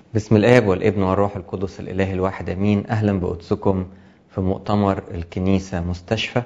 بسم الآب والابن والروح القدس الإله الواحد أمين أهلا بقدسكم في مؤتمر الكنيسة مستشفى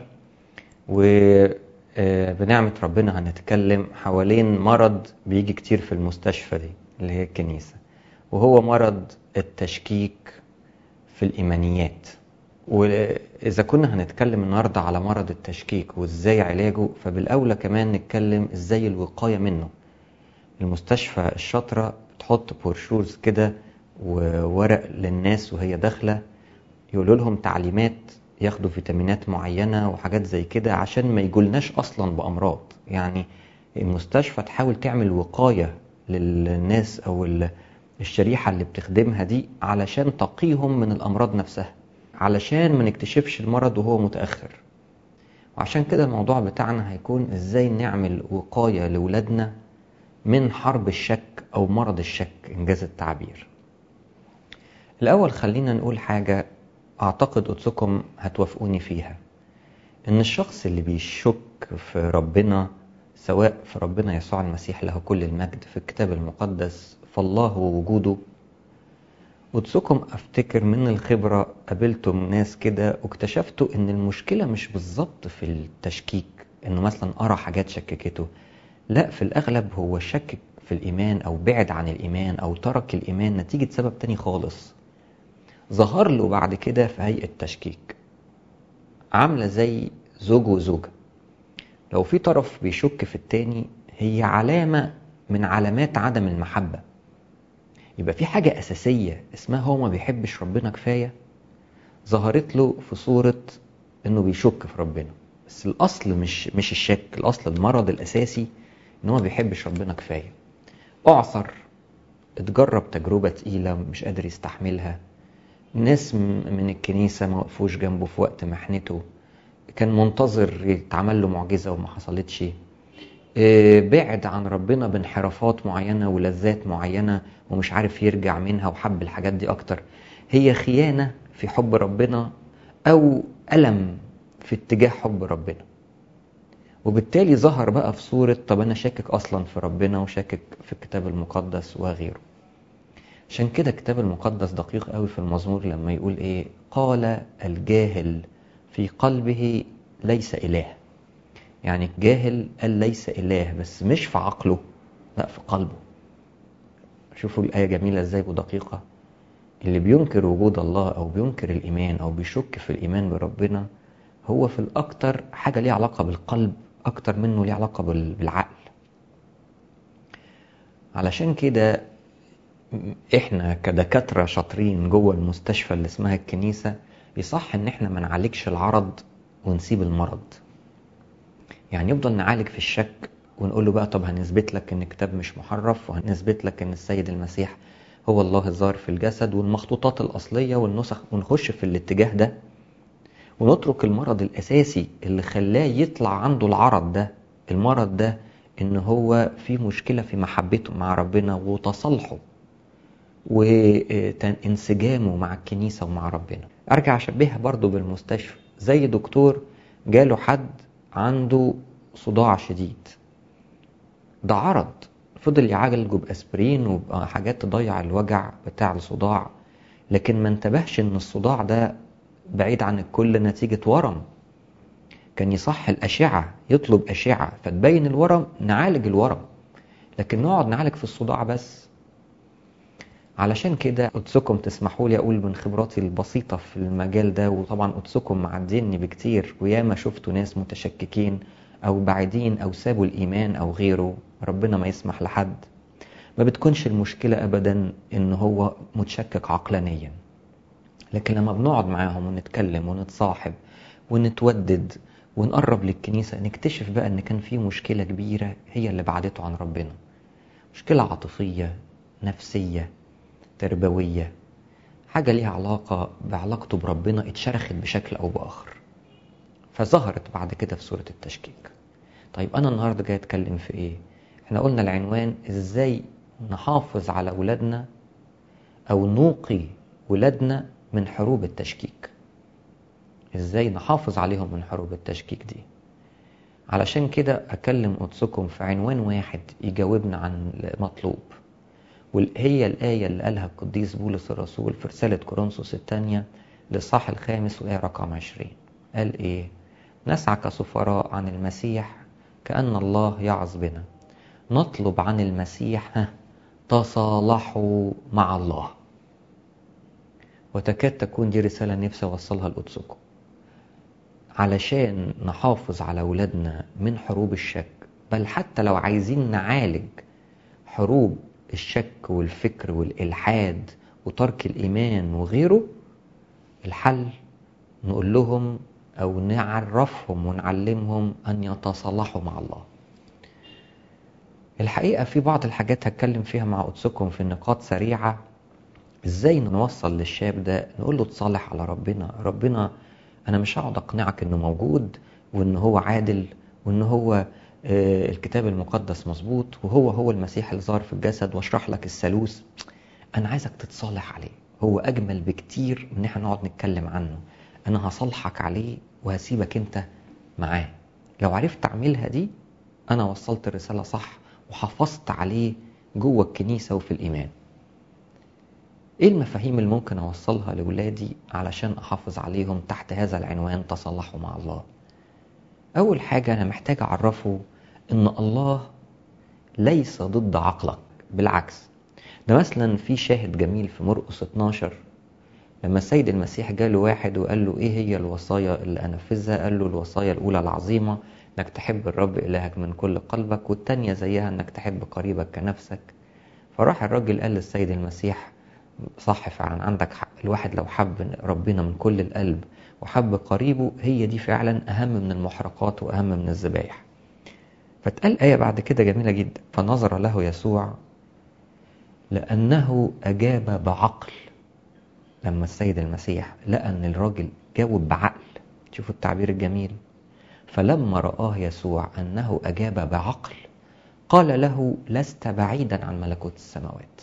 وبنعمة ربنا هنتكلم حوالين مرض بيجي كتير في المستشفى دي اللي هي الكنيسة وهو مرض التشكيك في الإيمانيات وإذا كنا هنتكلم النهاردة على مرض التشكيك وإزاي علاجه فبالأولى كمان نتكلم إزاي الوقاية منه المستشفى الشاطرة بتحط بورشورز كده وورق للناس وهي داخلة يقولوا لهم تعليمات ياخدوا فيتامينات معينة وحاجات زي كده عشان ما يجولناش أصلا بأمراض يعني المستشفى تحاول تعمل وقاية للناس أو الشريحة اللي بتخدمها دي علشان تقيهم من الأمراض نفسها علشان ما نكتشفش المرض وهو متأخر وعشان كده الموضوع بتاعنا هيكون ازاي نعمل وقاية لولادنا من حرب الشك أو مرض الشك إنجاز التعبير الأول خلينا نقول حاجة أعتقد قدسكم هتوافقوني فيها إن الشخص اللي بيشك في ربنا سواء في ربنا يسوع المسيح له كل المجد في الكتاب المقدس فالله ووجوده قدسكم أفتكر من الخبرة قابلتم ناس كده واكتشفتوا إن المشكلة مش بالظبط في التشكيك إنه مثلا قرا حاجات شككته لا في الأغلب هو شكك في الإيمان أو بعد عن الإيمان أو ترك الإيمان نتيجة سبب تاني خالص ظهر له بعد كده في هيئة تشكيك عاملة زي زوج وزوجة لو في طرف بيشك في التاني هي علامة من علامات عدم المحبة يبقى في حاجة أساسية اسمها هو ما بيحبش ربنا كفاية ظهرت له في صورة إنه بيشك في ربنا بس الأصل مش مش الشك الأصل المرض الأساسي إن هو ما بيحبش ربنا كفاية أعثر اتجرب تجربة تقيلة مش قادر يستحملها ناس من الكنيسة ما وقفوش جنبه في وقت محنته كان منتظر يتعمل له معجزة وما حصلتش بعد عن ربنا بانحرافات معينة ولذات معينة ومش عارف يرجع منها وحب الحاجات دي أكتر هي خيانة في حب ربنا أو ألم في اتجاه حب ربنا وبالتالي ظهر بقى في صورة طب أنا شاكك أصلا في ربنا وشاكك في الكتاب المقدس وغيره عشان كده الكتاب المقدس دقيق قوي في المزمور لما يقول إيه قال الجاهل في قلبه ليس إله يعني الجاهل قال ليس إله بس مش في عقله لا في قلبه شوفوا الآية جميلة ازاي ودقيقة اللي بينكر وجود الله أو بينكر الإيمان أو بيشك في الإيمان بربنا هو في الأكتر حاجة ليها علاقة بالقلب أكتر منه ليه علاقة بالعقل علشان كده احنا كدكاترة شاطرين جوه المستشفى اللي اسمها الكنيسة يصح ان احنا ما نعالجش العرض ونسيب المرض يعني يفضل نعالج في الشك ونقول له بقى طب هنثبت لك ان الكتاب مش محرف وهنثبت لك ان السيد المسيح هو الله الظاهر في الجسد والمخطوطات الأصلية والنسخ ونخش في الاتجاه ده ونترك المرض الأساسي اللي خلاه يطلع عنده العرض ده المرض ده إن هو في مشكلة في محبته مع ربنا وتصالحه وانسجامه مع الكنيسة ومع ربنا أرجع أشبهها برضو بالمستشفى زي دكتور جاله حد عنده صداع شديد ده عرض فضل يعالجه بأسبرين وحاجات تضيع الوجع بتاع الصداع لكن ما انتبهش ان الصداع ده بعيد عن الكل نتيجة ورم كان يصح الأشعة يطلب أشعة فتبين الورم نعالج الورم لكن نقعد نعالج في الصداع بس علشان كده قدسكم تسمحوا لي أقول من خبراتي البسيطة في المجال ده وطبعا قدسكم معديني بكتير وياما شفتوا ناس متشككين أو بعيدين أو سابوا الإيمان أو غيره ربنا ما يسمح لحد ما بتكونش المشكلة أبدا إن هو متشكك عقلانيا لكن لما بنقعد معاهم ونتكلم ونتصاحب ونتودد ونقرب للكنيسة نكتشف بقى ان كان في مشكلة كبيرة هي اللي بعدته عن ربنا مشكلة عاطفية نفسية تربوية حاجة ليها علاقة بعلاقته بربنا اتشرخت بشكل أو بآخر فظهرت بعد كده في صورة التشكيك طيب أنا النهاردة جاي أتكلم في إيه؟ احنا قلنا العنوان إزاي نحافظ على ولادنا أو نوقي ولادنا من حروب التشكيك ازاي نحافظ عليهم من حروب التشكيك دي علشان كده اكلم قدسكم في عنوان واحد يجاوبنا عن المطلوب وهي الآية اللي قالها القديس بولس الرسول في رسالة كورنثوس الثانية للصح الخامس وآية رقم عشرين قال إيه نسعى كسفراء عن المسيح كأن الله يعظ بنا نطلب عن المسيح ها تصالحوا مع الله وتكاد تكون دي رسالة نفسي أوصلها لقدسكم علشان نحافظ على أولادنا من حروب الشك بل حتى لو عايزين نعالج حروب الشك والفكر والإلحاد وترك الإيمان وغيره الحل نقول لهم أو نعرفهم ونعلمهم أن يتصالحوا مع الله الحقيقة في بعض الحاجات هتكلم فيها مع قدسكم في نقاط سريعة ازاي نوصل للشاب ده نقول له تصالح على ربنا ربنا انا مش هقعد اقنعك انه موجود وان هو عادل وان هو آه الكتاب المقدس مظبوط وهو هو المسيح اللي ظهر في الجسد واشرح لك الثالوث انا عايزك تتصالح عليه هو اجمل بكتير من احنا نقعد نتكلم عنه انا هصالحك عليه وهسيبك انت معاه لو عرفت اعملها دي انا وصلت الرسالة صح وحافظت عليه جوه الكنيسة وفي الإيمان إيه المفاهيم اللي ممكن أوصلها لولادي علشان أحافظ عليهم تحت هذا العنوان تصلحوا مع الله أول حاجة أنا محتاج أعرفه إن الله ليس ضد عقلك بالعكس ده مثلا في شاهد جميل في مرقس 12 لما السيد المسيح جاله واحد وقال له ايه هي الوصايا اللي انفذها قال له الوصايا الاولى العظيمه انك تحب الرب الهك من كل قلبك والتانية زيها انك تحب قريبك كنفسك فراح الراجل قال للسيد المسيح صح فعلا عندك حق الواحد لو حب ربنا من كل القلب وحب قريبه هي دي فعلا اهم من المحرقات واهم من الذبايح فتقال آية بعد كده جميلة جدا فنظر له يسوع لأنه أجاب بعقل لما السيد المسيح لقى أن الراجل جاوب بعقل شوفوا التعبير الجميل فلما رآه يسوع أنه أجاب بعقل قال له لست بعيدا عن ملكوت السماوات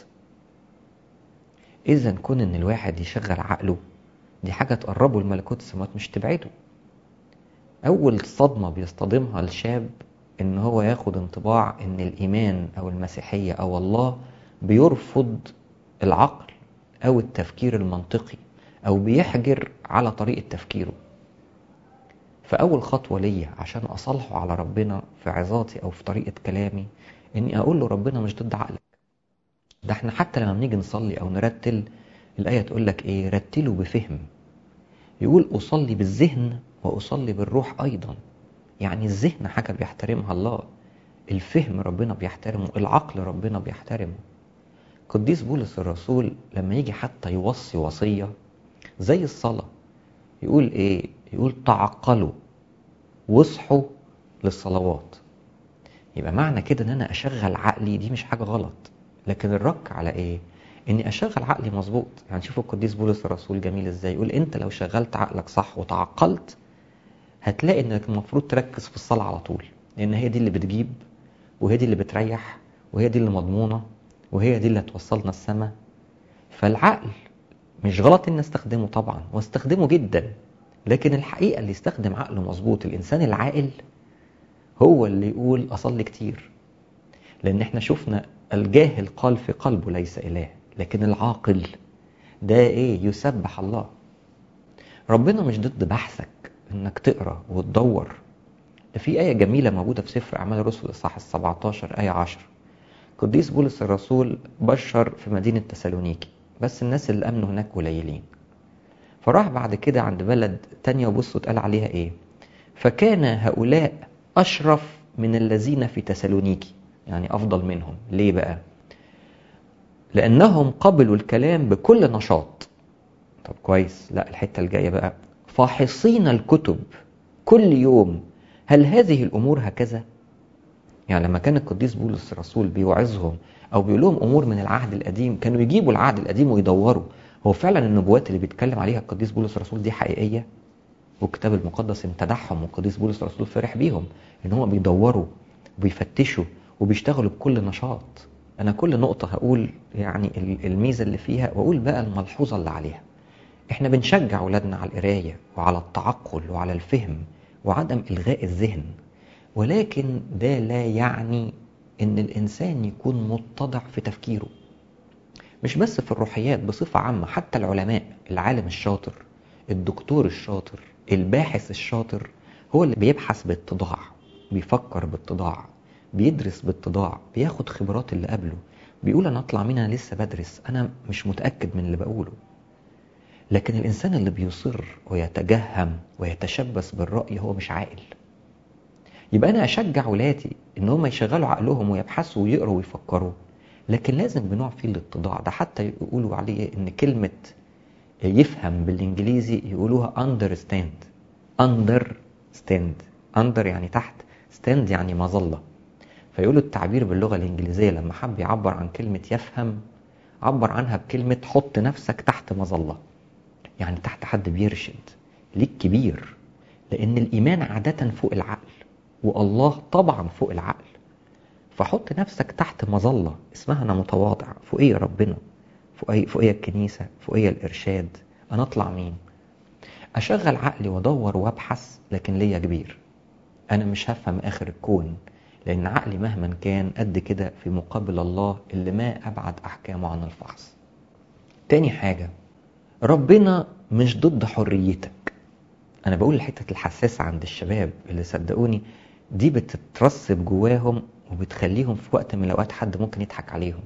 إذا كون إن الواحد يشغل عقله دي حاجة تقربه لملكوت السماوات مش تبعده أول صدمة بيصطدمها الشاب إن هو ياخد انطباع إن الإيمان أو المسيحية أو الله بيرفض العقل أو التفكير المنطقي أو بيحجر على طريقة تفكيره فأول خطوة ليا عشان أصالحه على ربنا في عظاتي أو في طريقة كلامي إني أقول له ربنا مش ضد عقلك ده احنا حتى لما بنيجي نصلي أو نرتل الآية تقول لك إيه رتلوا بفهم يقول أصلي بالذهن وأصلي بالروح أيضا يعني الذهن حاجة بيحترمها الله الفهم ربنا بيحترمه العقل ربنا بيحترمه قديس بولس الرسول لما يجي حتى يوصي وصية زي الصلاة يقول ايه يقول تعقلوا واصحوا للصلوات يبقى معنى كده ان انا اشغل عقلي دي مش حاجة غلط لكن الرك على ايه اني اشغل عقلي مظبوط يعني شوفوا القديس بولس الرسول جميل ازاي يقول انت لو شغلت عقلك صح وتعقلت هتلاقي انك المفروض تركز في الصلاة على طول لان هي دي اللي بتجيب وهي دي اللي بتريح وهي دي اللي مضمونة وهي دي اللي هتوصلنا السماء فالعقل مش غلط ان استخدمه طبعا واستخدمه جدا لكن الحقيقة اللي يستخدم عقله مظبوط الانسان العاقل هو اللي يقول اصلي كتير لان احنا شفنا الجاهل قال في قلبه ليس اله لكن العاقل ده ايه يسبح الله ربنا مش ضد بحثك انك تقرا وتدور ده في آية جميلة موجودة في سفر أعمال الرسل الإصحاح ال 17 آية 10 قديس بولس الرسول بشر في مدينة تسالونيكي بس الناس اللي أمنوا هناك قليلين فراح بعد كده عند بلد تانية وبصوا اتقال عليها إيه فكان هؤلاء أشرف من الذين في تسالونيكي يعني أفضل منهم ليه بقى لأنهم قبلوا الكلام بكل نشاط طب كويس لا الحتة الجاية بقى فاحصين الكتب كل يوم هل هذه الأمور هكذا يعني لما كان القديس بولس الرسول بيوعظهم او بيقول لهم امور من العهد القديم كانوا يجيبوا العهد القديم ويدوروا هو فعلا النبوات اللي بيتكلم عليها القديس بولس الرسول دي حقيقيه والكتاب المقدس امتدحهم والقديس بولس الرسول فرح بيهم ان هم بيدوروا وبيفتشوا وبيشتغلوا بكل نشاط انا كل نقطه هقول يعني الميزه اللي فيها واقول بقى الملحوظه اللي عليها احنا بنشجع اولادنا على القرايه وعلى التعقل وعلى الفهم وعدم الغاء الذهن ولكن ده لا يعني ان الانسان يكون متضع في تفكيره مش بس في الروحيات بصفة عامة حتى العلماء العالم الشاطر الدكتور الشاطر الباحث الشاطر هو اللي بيبحث باتضاع بيفكر باتضاع بيدرس باتضاع بياخد خبرات اللي قبله بيقول انا اطلع منها لسه بدرس انا مش متاكد من اللي بقوله لكن الانسان اللي بيصر ويتجهم ويتشبث بالراي هو مش عاقل يبقى انا اشجع ولادي ان هم يشغلوا عقلهم ويبحثوا ويقروا ويفكروا لكن لازم بنوع فيه الاتضاع ده حتى يقولوا عليه ان كلمه يفهم بالانجليزي يقولوها understand understand under يعني تحت stand يعني مظله فيقولوا التعبير باللغه الانجليزيه لما حب يعبر عن كلمه يفهم عبر عنها بكلمه حط نفسك تحت مظله يعني تحت حد بيرشد ليك كبير لان الايمان عاده فوق العقل والله طبعا فوق العقل فحط نفسك تحت مظله اسمها انا متواضع فوقيه ربنا فوقيه فوقيه الكنيسه فوقيه الارشاد انا اطلع مين اشغل عقلي وادور وابحث لكن ليا كبير انا مش هفهم اخر الكون لان عقلي مهما كان قد كده في مقابل الله اللي ما ابعد احكامه عن الفحص تاني حاجه ربنا مش ضد حريتك انا بقول الحته الحساسه عند الشباب اللي صدقوني دي بتترسب جواهم وبتخليهم في وقت من الاوقات حد ممكن يضحك عليهم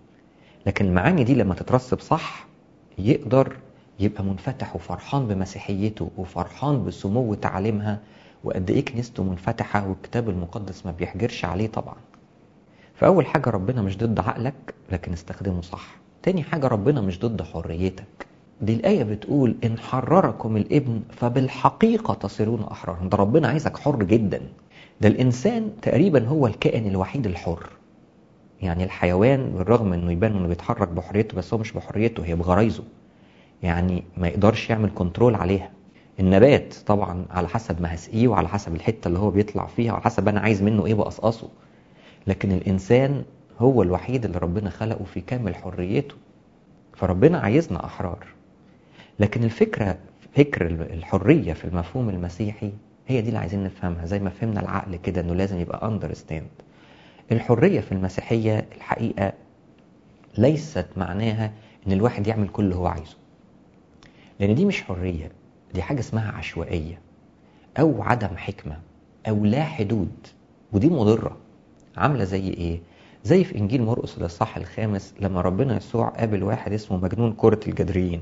لكن المعاني دي لما تترسب صح يقدر يبقى منفتح وفرحان بمسيحيته وفرحان بسمو تعاليمها وقد ايه كنيسته منفتحه والكتاب المقدس ما بيحجرش عليه طبعا فاول حاجه ربنا مش ضد عقلك لكن استخدمه صح تاني حاجه ربنا مش ضد حريتك دي الآية بتقول إن حرركم الابن فبالحقيقة تصيرون أحرارا ده ربنا عايزك حر جدا ده الإنسان تقريبا هو الكائن الوحيد الحر يعني الحيوان بالرغم إنه يبان إنه بيتحرك بحريته بس هو مش بحريته هي بغرايزه يعني ما يقدرش يعمل كنترول عليها النبات طبعا على حسب ما هسقيه وعلى حسب الحتة اللي هو بيطلع فيها وعلى حسب أنا عايز منه إيه بقصقصه لكن الإنسان هو الوحيد اللي ربنا خلقه في كامل حريته فربنا عايزنا أحرار لكن الفكرة فكر الحرية في المفهوم المسيحي هي دي اللي عايزين نفهمها زي ما فهمنا العقل كده انه لازم يبقى understand الحرية في المسيحية الحقيقة ليست معناها ان الواحد يعمل كل اللي هو عايزه لان دي مش حرية دي حاجة اسمها عشوائية او عدم حكمة او لا حدود ودي مضرة عاملة زي ايه زي في انجيل مرقس الاصحاح الخامس لما ربنا يسوع قابل واحد اسمه مجنون كرة الجدريين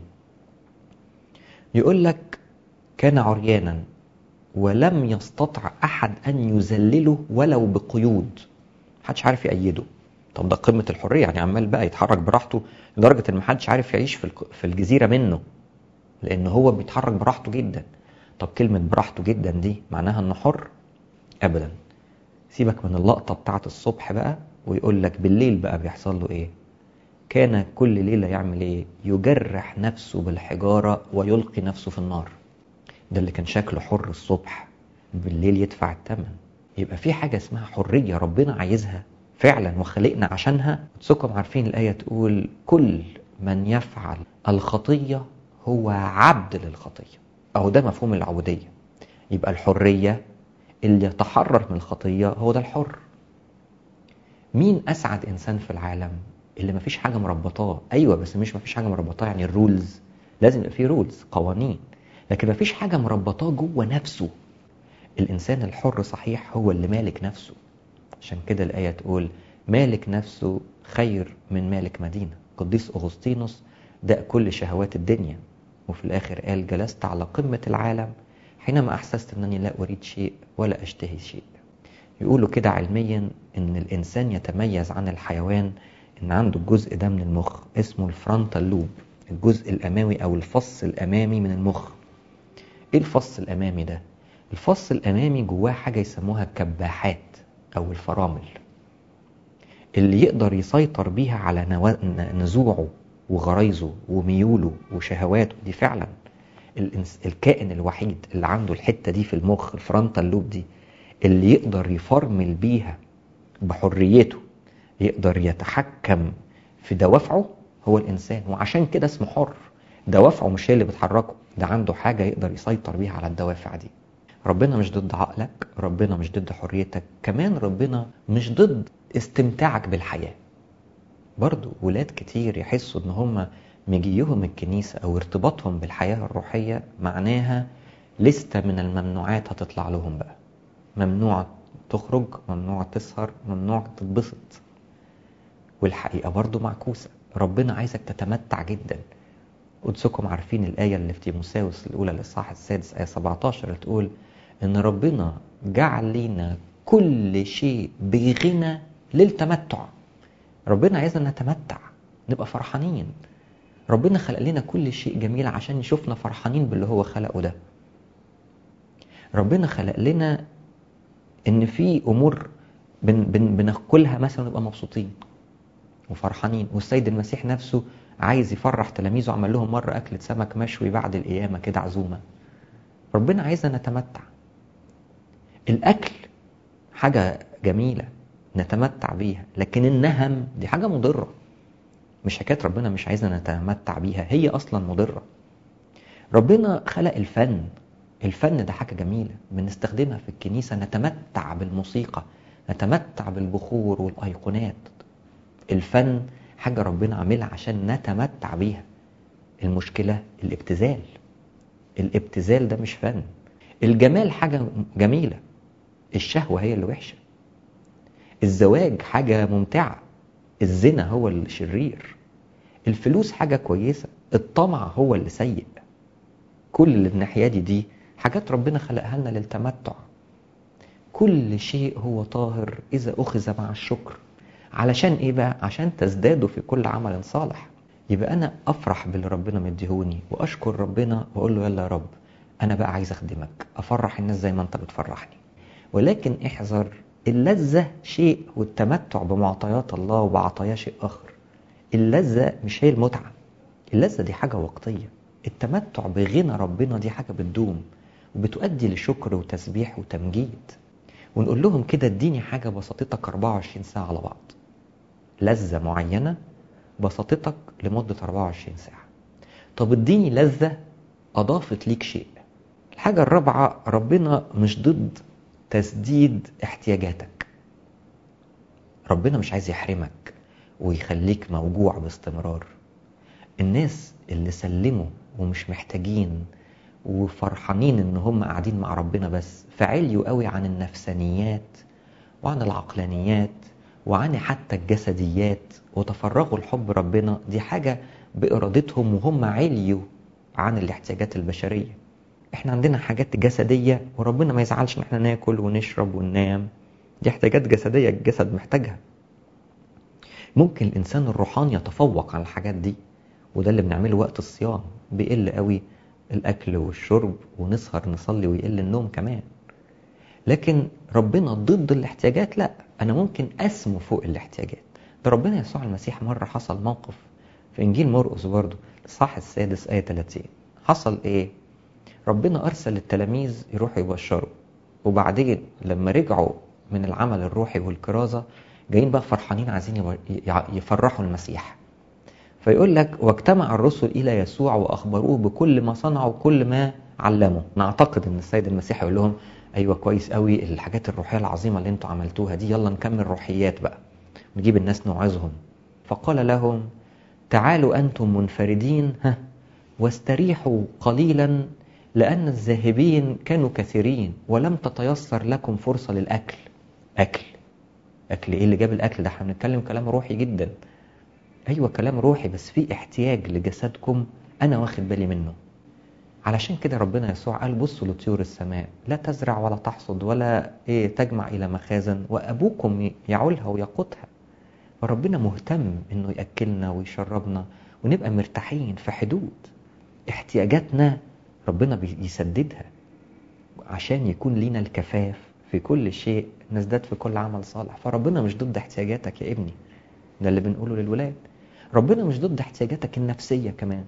يقول لك كان عريانا ولم يستطع احد ان يذلله ولو بقيود محدش عارف يأيده طب ده قمة الحرية يعني عمال بقى يتحرك براحته لدرجة ان محدش عارف يعيش في في الجزيرة منه لان هو بيتحرك براحته جدا طب كلمة براحته جدا دي معناها انه حر ابدا سيبك من اللقطة بتاعت الصبح بقى ويقول لك بالليل بقى بيحصل له ايه كان كل ليلة يعمل ايه يجرح نفسه بالحجارة ويلقي نفسه في النار ده اللي كان شكله حر الصبح بالليل يدفع الثمن يبقى في حاجة اسمها حرية ربنا عايزها فعلا وخلقنا عشانها تسكم عارفين الآية تقول كل من يفعل الخطية هو عبد للخطية أهو ده مفهوم العبودية يبقى الحرية اللي يتحرر من الخطية هو ده الحر مين أسعد إنسان في العالم اللي مفيش حاجة مربطاه أيوة بس مش مفيش حاجة مربطاه يعني الرولز لازم يبقى فيه رولز قوانين لكن مفيش حاجة مربطاه جوه نفسه الإنسان الحر صحيح هو اللي مالك نفسه عشان كده الآية تقول مالك نفسه خير من مالك مدينة قديس أغسطينوس ده كل شهوات الدنيا وفي الآخر قال جلست على قمة العالم حينما أحسست أنني لا أريد شيء ولا أشتهي شيء يقولوا كده علميا أن الإنسان يتميز عن الحيوان أن عنده الجزء ده من المخ اسمه الفرونتال لوب الجزء الأمامي أو الفص الأمامي من المخ إيه الفص الأمامي ده؟ الفص الأمامي جواه حاجة يسموها الكباحات أو الفرامل اللي يقدر يسيطر بيها على نزوعه وغرايزه وميوله وشهواته دي فعلا الكائن الوحيد اللي عنده الحتة دي في المخ الفرونتال لوب دي اللي يقدر يفرمل بيها بحريته يقدر يتحكم في دوافعه هو الإنسان وعشان كده اسمه حر دوافعه مش هي اللي بتحركه ده عنده حاجة يقدر يسيطر بيها على الدوافع دي ربنا مش ضد عقلك ربنا مش ضد حريتك كمان ربنا مش ضد استمتاعك بالحياة برضو ولاد كتير يحسوا ان هم مجيهم الكنيسة او ارتباطهم بالحياة الروحية معناها لستة من الممنوعات هتطلع لهم بقى ممنوع تخرج ممنوع تسهر ممنوع تتبسط والحقيقة برضو معكوسة ربنا عايزك تتمتع جدا قدسكم عارفين الآية اللي في تيموساوس الأولى الإصحاح السادس آية 17 اللي تقول إن ربنا جعل لنا كل شيء بغنى للتمتع ربنا عايزنا نتمتع نبقى فرحانين ربنا خلق لنا كل شيء جميل عشان يشوفنا فرحانين باللي هو خلقه ده ربنا خلق لنا ان في امور بن بن بناكلها مثلا نبقى مبسوطين وفرحانين والسيد المسيح نفسه عايز يفرح تلاميذه عمل لهم مره اكله سمك مشوي بعد القيامه كده عزومه ربنا عايزنا نتمتع الاكل حاجه جميله نتمتع بيها لكن النهم دي حاجه مضره مش حكايه ربنا مش عايزنا نتمتع بيها هي اصلا مضره ربنا خلق الفن الفن ده حاجه جميله بنستخدمها في الكنيسه نتمتع بالموسيقى نتمتع بالبخور والايقونات الفن حاجه ربنا عاملها عشان نتمتع بيها المشكله الابتذال الابتذال ده مش فن الجمال حاجه جميله الشهوه هي اللي وحشه الزواج حاجه ممتعه الزنا هو الشرير الفلوس حاجه كويسه الطمع هو اللي سيء كل الناحيه دي دي حاجات ربنا خلقها لنا للتمتع كل شيء هو طاهر اذا اخذ مع الشكر علشان ايه بقى عشان تزدادوا في كل عمل صالح يبقى انا افرح باللي ربنا مديهوني واشكر ربنا واقول له يلا يا رب انا بقى عايز اخدمك افرح الناس زي ما انت بتفرحني ولكن احذر اللذة شيء والتمتع بمعطيات الله وبعطاياه شيء اخر اللذة مش هي المتعة اللذة دي حاجة وقتية التمتع بغنى ربنا دي حاجة بتدوم وبتؤدي لشكر وتسبيح وتمجيد ونقول لهم كده اديني حاجة بساطتك 24 ساعة على بعض لذة معينة بساطتك لمدة 24 ساعة طب اديني لذة أضافت ليك شيء الحاجة الرابعة ربنا مش ضد تسديد احتياجاتك ربنا مش عايز يحرمك ويخليك موجوع باستمرار الناس اللي سلموا ومش محتاجين وفرحانين ان هم قاعدين مع ربنا بس فعليوا قوي عن النفسانيات وعن العقلانيات وعن حتى الجسديات وتفرغوا لحب ربنا دي حاجة بإرادتهم وهم عليوا عن الاحتياجات البشرية احنا عندنا حاجات جسدية وربنا ما يزعلش ان احنا ناكل ونشرب وننام دي احتياجات جسدية الجسد محتاجها ممكن الانسان الروحاني يتفوق على الحاجات دي وده اللي بنعمله وقت الصيام بيقل قوي الاكل والشرب ونسهر نصلي ويقل النوم كمان لكن ربنا ضد الاحتياجات لا انا ممكن اسمو فوق الاحتياجات ده ربنا يسوع المسيح مرة حصل موقف في انجيل مرقس برضه الصح السادس آية 30 حصل ايه ربنا ارسل التلاميذ يروحوا يبشروا وبعدين لما رجعوا من العمل الروحي والكرازة جايين بقى فرحانين عايزين يفرحوا المسيح فيقول لك واجتمع الرسل الى يسوع واخبروه بكل ما صنعوا وكل ما علموا نعتقد ان السيد المسيح يقول لهم ايوه كويس قوي الحاجات الروحيه العظيمه اللي انتوا عملتوها دي يلا نكمل روحيات بقى نجيب الناس نوعظهم فقال لهم تعالوا انتم منفردين ها واستريحوا قليلا لان الذاهبين كانوا كثيرين ولم تتيسر لكم فرصه للاكل اكل اكل ايه اللي جاب الاكل ده احنا بنتكلم كلام روحي جدا ايوه كلام روحي بس في احتياج لجسدكم انا واخد بالي منه علشان كده ربنا يسوع قال بصوا لطيور السماء لا تزرع ولا تحصد ولا ايه تجمع الى مخازن وابوكم يعولها ويقوتها فربنا مهتم انه ياكلنا ويشربنا ونبقى مرتاحين في حدود احتياجاتنا ربنا بيسددها عشان يكون لينا الكفاف في كل شيء نزداد في كل عمل صالح فربنا مش ضد احتياجاتك يا ابني ده اللي بنقوله للولاد ربنا مش ضد احتياجاتك النفسية كمان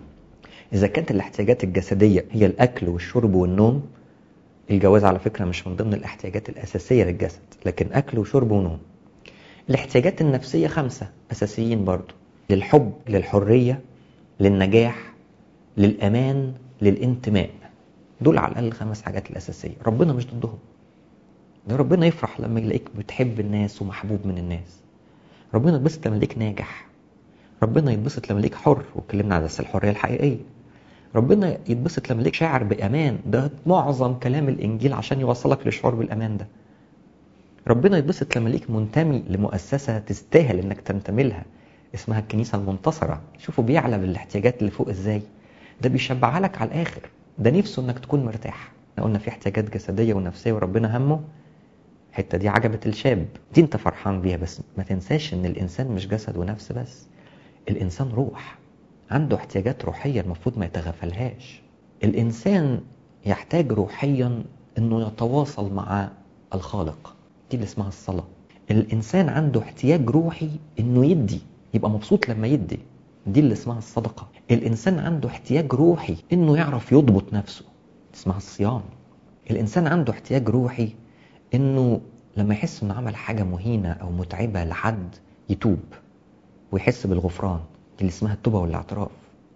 إذا كانت الاحتياجات الجسدية هي الأكل والشرب والنوم الجواز على فكرة مش من ضمن الاحتياجات الأساسية للجسد لكن أكل وشرب ونوم الاحتياجات النفسية خمسة أساسيين برضو للحب للحرية للنجاح للأمان للانتماء دول على الأقل الخمس حاجات الأساسية ربنا مش ضدهم ده ربنا يفرح لما يلاقيك بتحب الناس ومحبوب من الناس ربنا يتبسط لما ليك ناجح ربنا يتبسط لما ليك حر واتكلمنا على بس الحريه الحقيقيه ربنا يتبسط لما ليك شاعر بامان ده معظم كلام الانجيل عشان يوصلك للشعور بالامان ده ربنا يتبسط لما ليك منتمي لمؤسسه تستاهل انك تنتمي لها اسمها الكنيسه المنتصره شوفوا بيعلى بالاحتياجات اللي فوق ازاي ده بيشبعها لك على الاخر ده نفسه انك تكون مرتاح احنا قلنا في احتياجات جسديه ونفسيه وربنا همه الحته دي عجبت الشاب دي انت فرحان بيها بس ما تنساش ان الانسان مش جسد ونفس بس الانسان روح عنده احتياجات روحيه المفروض ما يتغافلهاش الانسان يحتاج روحيا انه يتواصل مع الخالق دي اللي اسمها الصلاه الانسان عنده احتياج روحي انه يدي يبقى مبسوط لما يدي دي اللي اسمها الصدقه الانسان عنده احتياج روحي انه يعرف يضبط نفسه اسمها الصيام الانسان عنده احتياج روحي انه لما يحس انه عمل حاجه مهينه او متعبه لحد يتوب ويحس بالغفران دي اللي اسمها التوبه والاعتراف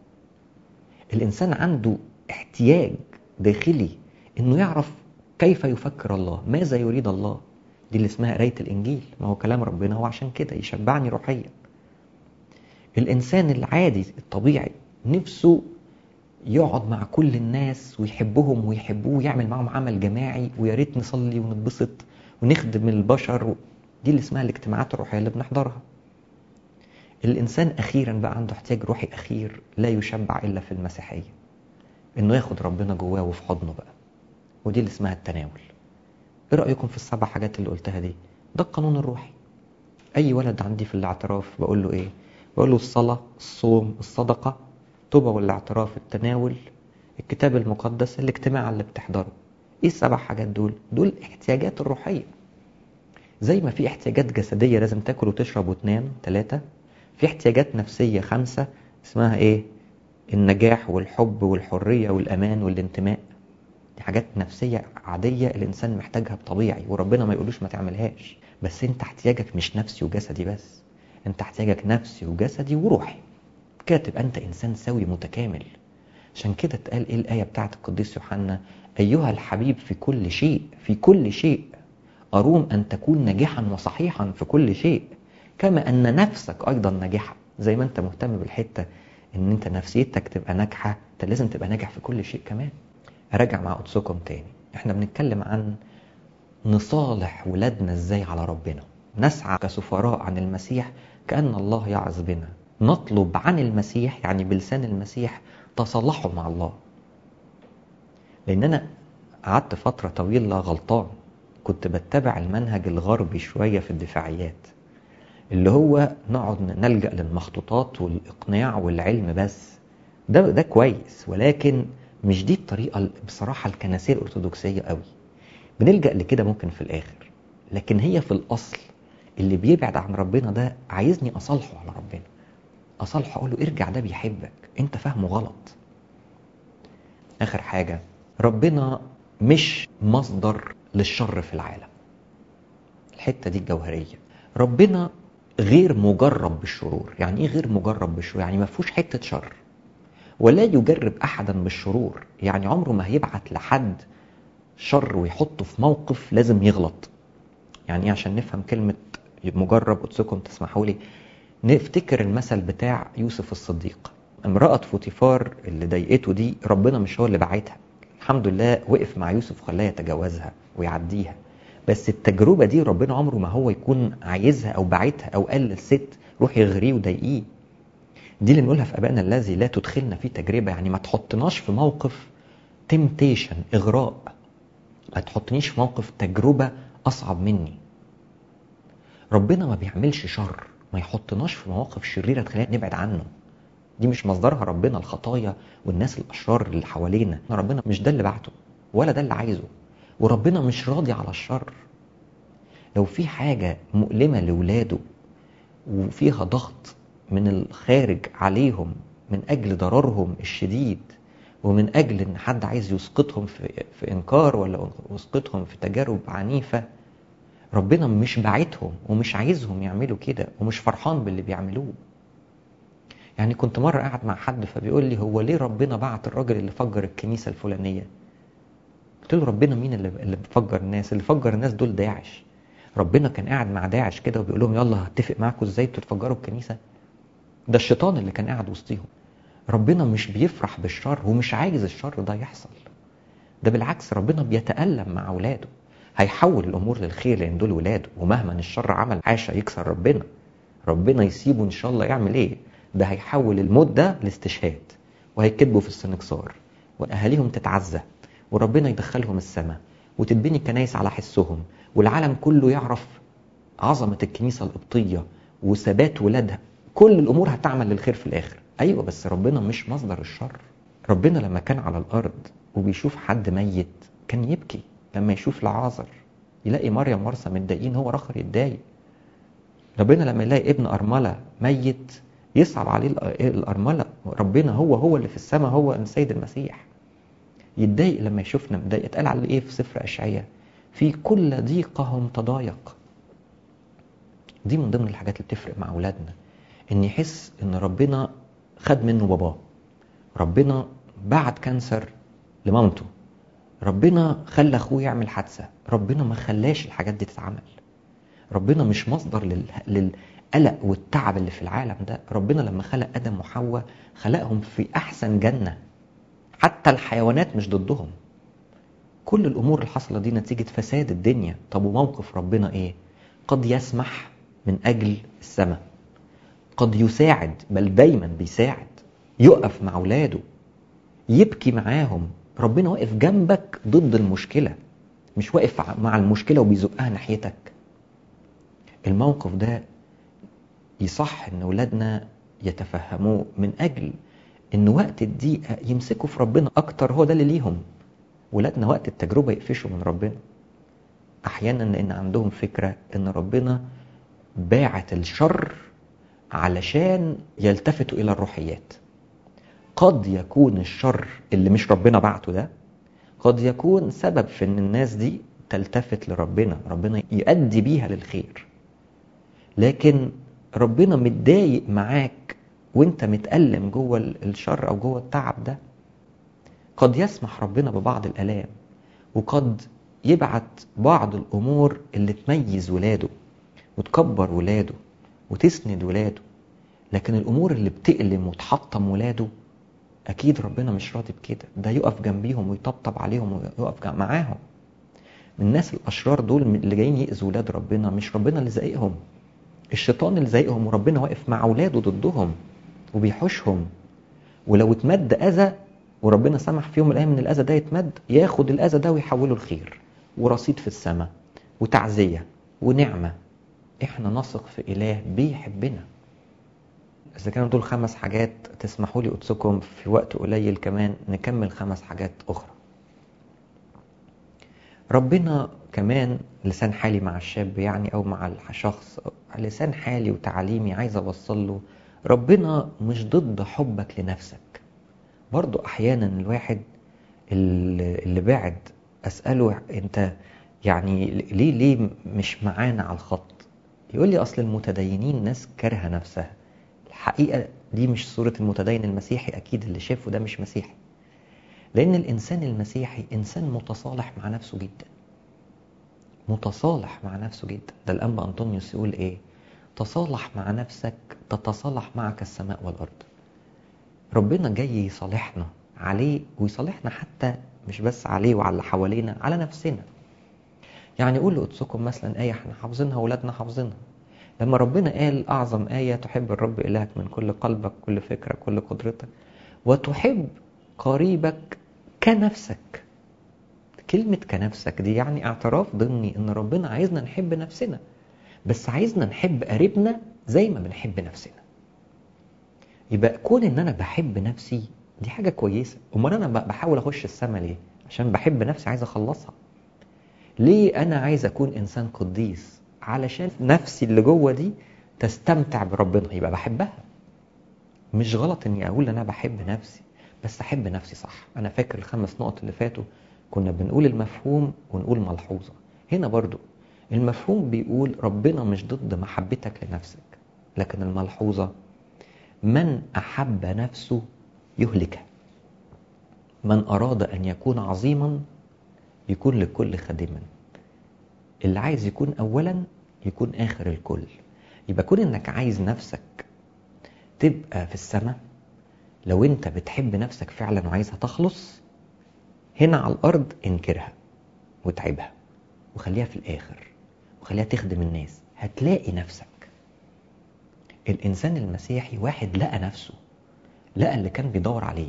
الانسان عنده احتياج داخلي انه يعرف كيف يفكر الله ماذا يريد الله دي اللي اسمها قرايه الانجيل ما هو كلام ربنا هو عشان كده يشبعني روحيا الانسان العادي الطبيعي نفسه يقعد مع كل الناس ويحبهم ويحبوه ويعمل معهم عمل جماعي ويا ريت نصلي ونتبسط ونخدم البشر دي اللي اسمها الاجتماعات الروحيه اللي بنحضرها الانسان اخيرا بقى عنده احتياج روحي اخير لا يشبع الا في المسيحيه انه ياخد ربنا جواه وفي حضنه بقى ودي اللي اسمها التناول ايه رايكم في السبع حاجات اللي قلتها دي ده القانون الروحي اي ولد عندي في الاعتراف بقول له ايه بقول له الصلاه الصوم الصدقه التوبه والاعتراف التناول الكتاب المقدس الاجتماع اللي بتحضره ايه السبع حاجات دول دول احتياجات الروحيه زي ما في احتياجات جسديه لازم تاكل وتشرب وتنام ثلاثه في احتياجات نفسيه خمسه اسمها ايه النجاح والحب والحريه والامان والانتماء دي حاجات نفسيه عاديه الانسان محتاجها بطبيعي وربنا ما يقولوش ما تعملهاش بس انت احتياجك مش نفسي وجسدي بس انت احتياجك نفسي وجسدي وروحي كده تبقى انت انسان سوي متكامل عشان كده اتقال ايه الايه بتاعت القديس يوحنا ايها الحبيب في كل شيء في كل شيء اروم ان تكون ناجحا وصحيحا في كل شيء كما ان نفسك ايضا ناجحه زي ما انت مهتم بالحته ان انت نفسيتك تبقى ناجحه انت لازم تبقى ناجح في كل شيء كمان اراجع مع قدسكم تاني احنا بنتكلم عن نصالح ولادنا ازاي على ربنا نسعى كسفراء عن المسيح كأن الله يعظ بنا نطلب عن المسيح يعني بلسان المسيح تصالحوا مع الله لأن أنا قعدت فترة طويلة غلطان كنت بتبع المنهج الغربي شوية في الدفاعيات اللي هو نقعد نلجأ للمخطوطات والإقناع والعلم بس ده ده كويس ولكن مش دي الطريقة بصراحة الكنسية الأرثوذكسية قوي بنلجأ لكده ممكن في الآخر لكن هي في الأصل اللي بيبعد عن ربنا ده عايزني أصالحه على ربنا أصالحه أقول له ارجع ده بيحبك أنت فاهمه غلط آخر حاجة ربنا مش مصدر للشر في العالم الحتة دي الجوهرية ربنا غير مجرب بالشرور يعني ايه غير مجرب بالشرور يعني ما فيهوش حتة شر ولا يجرب احدا بالشرور يعني عمره ما هيبعت لحد شر ويحطه في موقف لازم يغلط يعني ايه عشان نفهم كلمة مجرب قدسكم تسمحوا لي نفتكر المثل بتاع يوسف الصديق امرأة فوتيفار اللي ضايقته دي ربنا مش هو اللي بعتها الحمد لله وقف مع يوسف وخلاه يتجاوزها ويعديها بس التجربة دي ربنا عمره ما هو يكون عايزها أو باعتها أو قال للست روح يغريه وضايقيه دي اللي بنقولها في أبائنا الذي لا تدخلنا في تجربة يعني ما تحطناش في موقف تمتيشن إغراء ما تحطنيش في موقف تجربة أصعب مني ربنا ما بيعملش شر ما يحطناش في مواقف شريرة تخلينا نبعد عنه دي مش مصدرها ربنا الخطايا والناس الأشرار اللي حوالينا ربنا مش ده اللي بعته ولا ده اللي عايزه وربنا مش راضي على الشر لو في حاجة مؤلمة لولاده وفيها ضغط من الخارج عليهم من أجل ضررهم الشديد ومن أجل إن حد عايز يسقطهم في, في إنكار ولا يسقطهم في تجارب عنيفة ربنا مش باعتهم ومش عايزهم يعملوا كده ومش فرحان باللي بيعملوه يعني كنت مرة قاعد مع حد فبيقول لي هو ليه ربنا بعت الراجل اللي فجر الكنيسة الفلانية قلت له ربنا مين اللي اللي بيفجر الناس اللي فجر الناس دول داعش ربنا كان قاعد مع داعش كده وبيقول لهم يلا هتفق معاكم ازاي تتفجروا الكنيسه ده الشيطان اللي كان قاعد وسطيهم ربنا مش بيفرح بالشر ومش عايز الشر ده يحصل ده بالعكس ربنا بيتألم مع اولاده هيحول الامور للخير لان دول ولاده ومهما الشر عمل عاشا يكسر ربنا ربنا يسيبه ان شاء الله يعمل ايه ده هيحول الموت ده لاستشهاد وهيكتبوا في السنكسار واهاليهم تتعزى وربنا يدخلهم السماء وتتبني كنايس على حسهم والعالم كله يعرف عظمة الكنيسة القبطية وثبات ولادها كل الأمور هتعمل للخير في الآخر أيوة بس ربنا مش مصدر الشر ربنا لما كان على الأرض وبيشوف حد ميت كان يبكي لما يشوف لعازر يلاقي مريم ورثة متضايقين هو رخر يتضايق ربنا لما يلاقي ابن أرملة ميت يصعب عليه الأرملة ربنا هو هو اللي في السماء هو السيد المسيح يتضايق لما يشوفنا متضايق اتقال على ايه في سفر اشعياء في كل ضيقهم تضايق دي من ضمن الحاجات اللي بتفرق مع اولادنا ان يحس ان ربنا خد منه باباه ربنا بعت كانسر لمامته ربنا خلى اخوه يعمل حادثه ربنا ما خلاش الحاجات دي تتعمل ربنا مش مصدر لل... للقلق والتعب اللي في العالم ده ربنا لما خلق ادم وحواء خلقهم في احسن جنه حتى الحيوانات مش ضدهم كل الامور اللي حصلت دي نتيجه فساد الدنيا طب وموقف ربنا ايه قد يسمح من اجل السماء قد يساعد بل دايما بيساعد يقف مع اولاده يبكي معاهم ربنا واقف جنبك ضد المشكله مش واقف مع المشكله وبيزقها ناحيتك الموقف ده يصح ان اولادنا يتفهموه من اجل ان وقت الضيقه يمسكوا في ربنا اكتر هو ده اللي ليهم ولادنا وقت التجربه يقفشوا من ربنا احيانا لان عندهم فكره ان ربنا باعت الشر علشان يلتفتوا الى الروحيات قد يكون الشر اللي مش ربنا بعته ده قد يكون سبب في ان الناس دي تلتفت لربنا ربنا يؤدي بيها للخير لكن ربنا متضايق معاك وانت متألم جوه الشر او جوه التعب ده قد يسمح ربنا ببعض الالام وقد يبعت بعض الامور اللي تميز ولاده وتكبر ولاده وتسند ولاده لكن الامور اللي بتألم وتحطم ولاده اكيد ربنا مش راضي بكده ده يقف جنبيهم ويطبطب عليهم ويقف معاهم الناس الاشرار دول اللي جايين يأذوا ولاد ربنا مش ربنا اللي زايقهم الشيطان اللي زايقهم وربنا واقف مع اولاده ضدهم وبيحوشهم ولو اتمد اذى وربنا سمح في يوم من الايام ان الاذى ده يتمد ياخد الاذى ده ويحوله لخير ورصيد في السماء وتعزيه ونعمه احنا نثق في اله بيحبنا اذا كانوا دول خمس حاجات تسمحوا لي قدسكم في وقت قليل كمان نكمل خمس حاجات اخرى ربنا كمان لسان حالي مع الشاب يعني او مع الشخص لسان حالي وتعليمي عايز اوصل له ربنا مش ضد حبك لنفسك برضو احيانا الواحد اللي بعد اساله انت يعني ليه ليه مش معانا على الخط يقول لي اصل المتدينين ناس كارهه نفسها الحقيقه دي مش صوره المتدين المسيحي اكيد اللي شافه ده مش مسيحي لان الانسان المسيحي انسان متصالح مع نفسه جدا متصالح مع نفسه جدا ده الانبا انطونيوس يقول ايه تصالح مع نفسك تتصالح معك السماء والارض ربنا جاي يصالحنا عليه ويصالحنا حتى مش بس عليه وعلى اللي حوالينا على نفسنا يعني قول لقدسكم مثلا آية احنا حافظينها ولادنا حافظينها لما ربنا قال أعظم آية تحب الرب إلهك من كل قلبك كل فكرة كل قدرتك وتحب قريبك كنفسك كلمة كنفسك دي يعني اعتراف ضمني ان ربنا عايزنا نحب نفسنا بس عايزنا نحب قريبنا زي ما بنحب نفسنا يبقى كون ان انا بحب نفسي دي حاجة كويسة امال انا بحاول اخش السما ليه عشان بحب نفسي عايز اخلصها ليه انا عايز اكون انسان قديس علشان نفسي اللي جوه دي تستمتع بربنا يبقى بحبها مش غلط اني اقول انا بحب نفسي بس احب نفسي صح انا فاكر الخمس نقط اللي فاتوا كنا بنقول المفهوم ونقول ملحوظة هنا برضو المفهوم بيقول ربنا مش ضد محبتك لنفسك لكن الملحوظة من أحب نفسه يهلكها من أراد أن يكون عظيما يكون لكل خادما اللي عايز يكون اولا يكون اخر الكل يبقى كون انك عايز نفسك تبقى في السماء لو انت بتحب نفسك فعلا وعايزها تخلص هنا على الارض انكرها وتعبها وخليها في الاخر وخليها تخدم الناس هتلاقي نفسك الانسان المسيحي واحد لقى نفسه لقى اللي كان بيدور عليه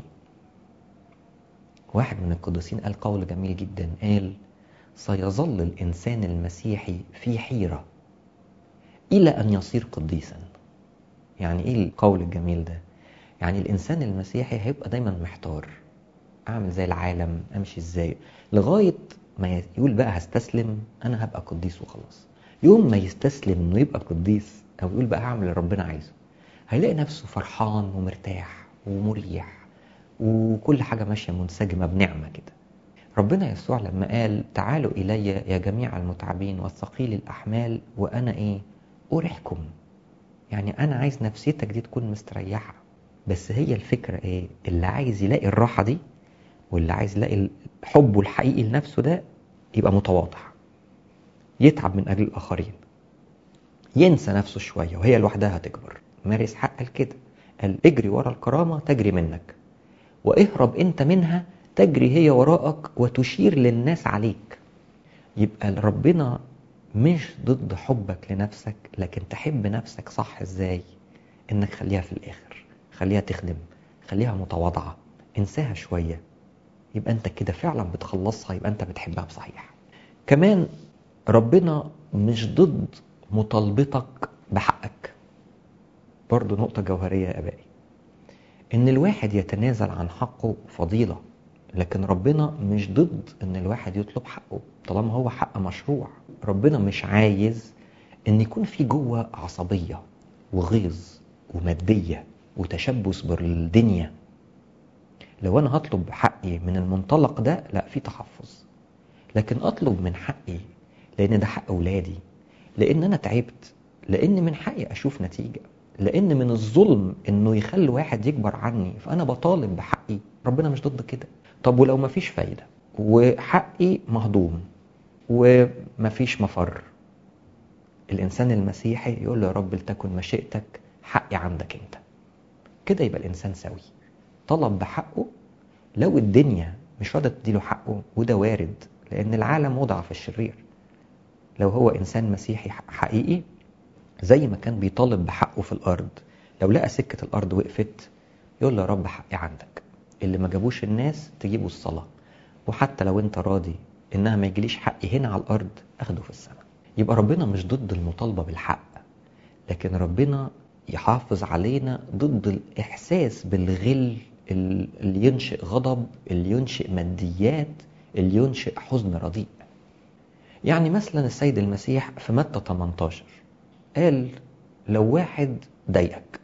واحد من القديسين قال قول جميل جدا قال سيظل الانسان المسيحي في حيره الى ان يصير قديسا يعني ايه القول الجميل ده يعني الانسان المسيحي هيبقى دايما محتار اعمل زي العالم امشي ازاي لغايه ما يقول بقى هستسلم انا هبقى قديس وخلاص يوم ما يستسلم انه يبقى قديس او يقول بقى هعمل اللي ربنا عايزه هيلاقي نفسه فرحان ومرتاح ومريح وكل حاجه ماشيه منسجمه بنعمه كده ربنا يسوع لما قال تعالوا الي يا جميع المتعبين والثقيل الاحمال وانا ايه اريحكم يعني انا عايز نفسيتك دي تكون مستريحه بس هي الفكره ايه اللي عايز يلاقي الراحه دي واللي عايز يلاقي حبه الحقيقي لنفسه ده يبقى متواضع يتعب من اجل الاخرين ينسى نفسه شويه وهي لوحدها هتكبر ماري اسحاق قال كده قال اجري ورا الكرامه تجري منك واهرب انت منها تجري هي وراءك وتشير للناس عليك يبقى ربنا مش ضد حبك لنفسك لكن تحب نفسك صح ازاي انك خليها في الاخر خليها تخدم خليها متواضعه انساها شويه يبقى انت كده فعلا بتخلصها يبقى انت بتحبها بصحيح كمان ربنا مش ضد مطالبتك بحقك برضو نقطة جوهرية يا أبائي إن الواحد يتنازل عن حقه فضيلة لكن ربنا مش ضد إن الواحد يطلب حقه طالما هو حق مشروع ربنا مش عايز إن يكون في جوه عصبية وغيظ ومادية وتشبث بالدنيا لو أنا هطلب حقي من المنطلق ده لا في تحفظ لكن أطلب من حقي لأن ده حق أولادي لأن أنا تعبت لأن من حقي أشوف نتيجة لأن من الظلم إنه يخلي واحد يكبر عني فأنا بطالب بحقي ربنا مش ضد كده طب ولو مفيش فايدة وحقي مهضوم ومفيش مفر الإنسان المسيحي يقول له يا رب لتكن مشيئتك حقي عندك أنت كده يبقى الإنسان سوي طلب بحقه لو الدنيا مش راضية تديله حقه وده وارد لأن العالم وضع في الشرير لو هو إنسان مسيحي حقيقي زي ما كان بيطالب بحقه في الأرض لو لقى سكة الأرض وقفت يقول له يا رب حقي عندك اللي ما جابوش الناس تجيبوا الصلاة وحتى لو انت راضي انها ما يجيليش حقي هنا على الأرض أخده في السماء يبقى ربنا مش ضد المطالبة بالحق لكن ربنا يحافظ علينا ضد الإحساس بالغل اللي ينشئ غضب اللي ينشئ ماديات اللي ينشئ حزن رديء يعني مثلا السيد المسيح في متى 18 قال لو واحد ضايقك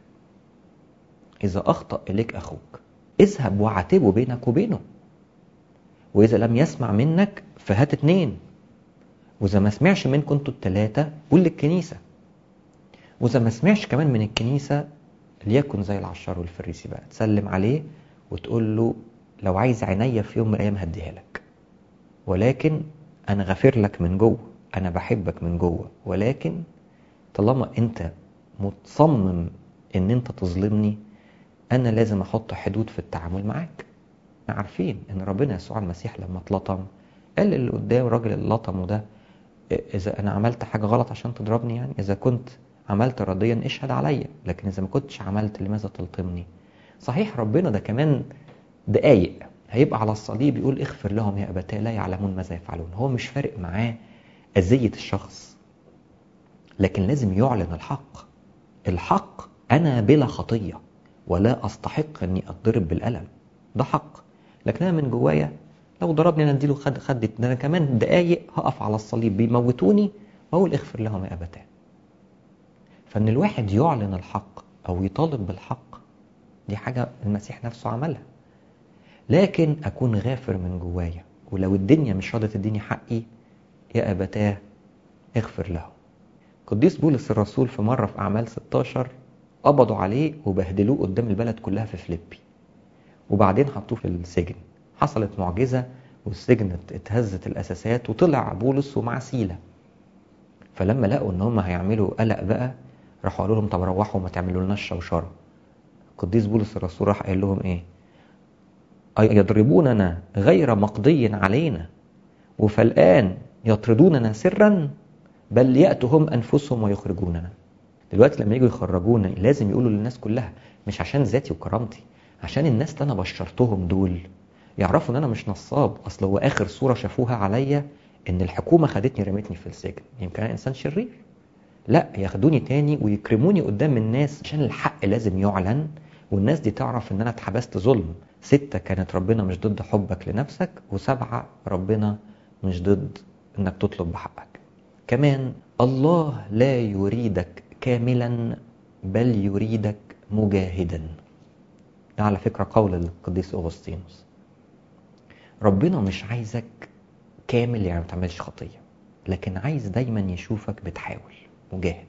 إذا أخطأ إليك أخوك اذهب وعاتبه بينك وبينه وإذا لم يسمع منك فهات اتنين وإذا ما سمعش منكم انتوا التلاتة قول للكنيسة وإذا ما سمعش كمان من الكنيسة ليكن زي العشار والفريسي بقى تسلم عليه وتقول له لو عايز عينيا في يوم من الأيام هديها لك ولكن أنا غافر لك من جوه أنا بحبك من جوه ولكن طالما أنت متصمم إن أنت تظلمني أنا لازم أحط حدود في التعامل معاك عارفين إن ربنا يسوع المسيح لما اتلطم قال اللي قدام الراجل اللي لطمه ده إذا أنا عملت حاجة غلط عشان تضربني يعني إذا كنت عملت راضيا اشهد عليا لكن إذا ما كنتش عملت لماذا تلطمني صحيح ربنا ده كمان دقايق هيبقى على الصليب يقول اغفر لهم يا أبتاه لا يعلمون ماذا يفعلون هو مش فارق معاه أذية الشخص لكن لازم يعلن الحق الحق أنا بلا خطية ولا أستحق أني أتضرب بالألم ده حق لكن أنا من جوايا لو ضربني أنا أديله خد خدت ده أنا كمان دقايق هقف على الصليب بيموتوني وأقول اغفر لهم يا أبتاه فإن الواحد يعلن الحق أو يطالب بالحق دي حاجة المسيح نفسه عملها لكن أكون غافر من جوايا ولو الدنيا مش راضية تديني حقي يا أبتاه اغفر له قديس بولس الرسول في مرة في أعمال 16 قبضوا عليه وبهدلوه قدام البلد كلها في فليبي وبعدين حطوه في السجن حصلت معجزة والسجن اتهزت الأساسات وطلع بولس ومع سيلة فلما لقوا ان هم هيعملوا قلق بقى راحوا قالوا لهم طب روحوا ما تعملوا لناش شوشره القديس بولس الرسول راح قال لهم ايه يضربوننا غير مقضي علينا وفالآن يطردوننا سرا بل يأتوا هم أنفسهم ويخرجوننا دلوقتي لما يجوا يخرجونا لازم يقولوا للناس كلها مش عشان ذاتي وكرامتي عشان الناس اللي أنا بشرتهم دول يعرفوا ان انا مش نصاب اصل هو اخر صوره شافوها عليا ان الحكومه خدتني رمتني في السجن يمكن انا انسان شرير لا ياخدوني تاني ويكرموني قدام الناس عشان الحق لازم يعلن والناس دي تعرف ان انا اتحبست ظلم ستة كانت ربنا مش ضد حبك لنفسك وسبعة ربنا مش ضد انك تطلب بحقك كمان الله لا يريدك كاملا بل يريدك مجاهدا ده على فكرة قول القديس أغسطينوس ربنا مش عايزك كامل يعني ما تعملش خطية لكن عايز دايما يشوفك بتحاول مجاهد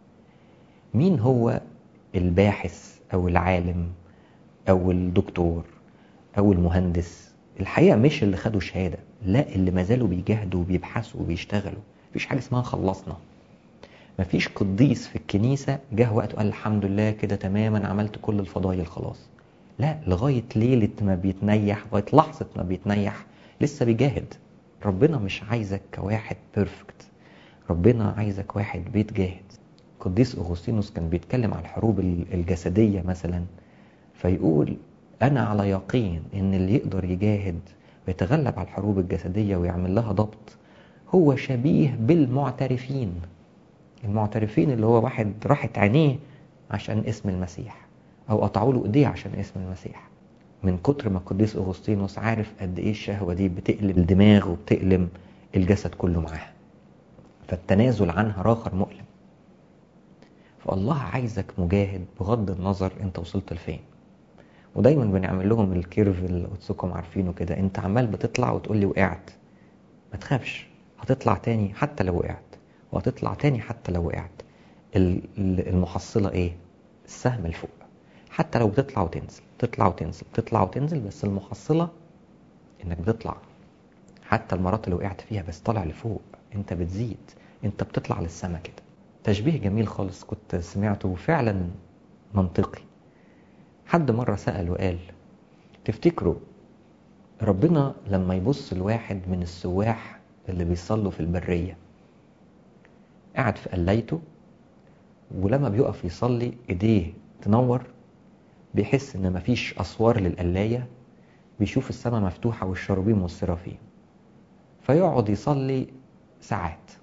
مين هو الباحث او العالم او الدكتور او المهندس الحقيقة مش اللي خدوا شهادة لا اللي ما زالوا بيجاهدوا وبيبحثوا وبيشتغلوا مفيش حاجة اسمها خلصنا مفيش قديس في الكنيسة جه وقت وقال الحمد لله كده تماما عملت كل الفضايل خلاص لا لغاية ليلة ما بيتنيح لغاية لحظة ما بيتنيح لسه بيجاهد ربنا مش عايزك كواحد بيرفكت ربنا عايزك واحد بيتجاهد قديس أغسطينوس كان بيتكلم عن الحروب الجسدية مثلا فيقول أنا على يقين إن اللي يقدر يجاهد ويتغلب على الحروب الجسدية ويعمل لها ضبط هو شبيه بالمعترفين المعترفين اللي هو واحد راحت عينيه عشان اسم المسيح او قطعوا له ايديه عشان اسم المسيح من كتر ما القديس اغسطينوس عارف قد ايه الشهوه دي بتقلب الدماغ وبتقلم الجسد كله معاها فالتنازل عنها راخر مؤلم فالله عايزك مجاهد بغض النظر انت وصلت لفين ودايما بنعمل لهم الكيرف اللي قدسكم عارفينه كده انت عمال بتطلع وتقول لي وقعت ما تخافش هتطلع تاني حتى لو وقعت وهتطلع تاني حتى لو وقعت المحصله ايه السهم لفوق حتى لو بتطلع وتنزل تطلع وتنزل تطلع وتنزل بس المحصلة انك بتطلع حتى المرات اللي وقعت فيها بس طالع لفوق انت بتزيد انت بتطلع للسما كده تشبيه جميل خالص كنت سمعته وفعلا منطقي حد مرة سأل وقال تفتكروا ربنا لما يبص لواحد من السواح اللي بيصلوا في البرية قاعد في قليته ولما بيقف يصلي ايديه تنور بيحس ان مفيش اسوار للقلايه بيشوف السماء مفتوحه والشروبيم والسرافيم فيقعد يصلي ساعات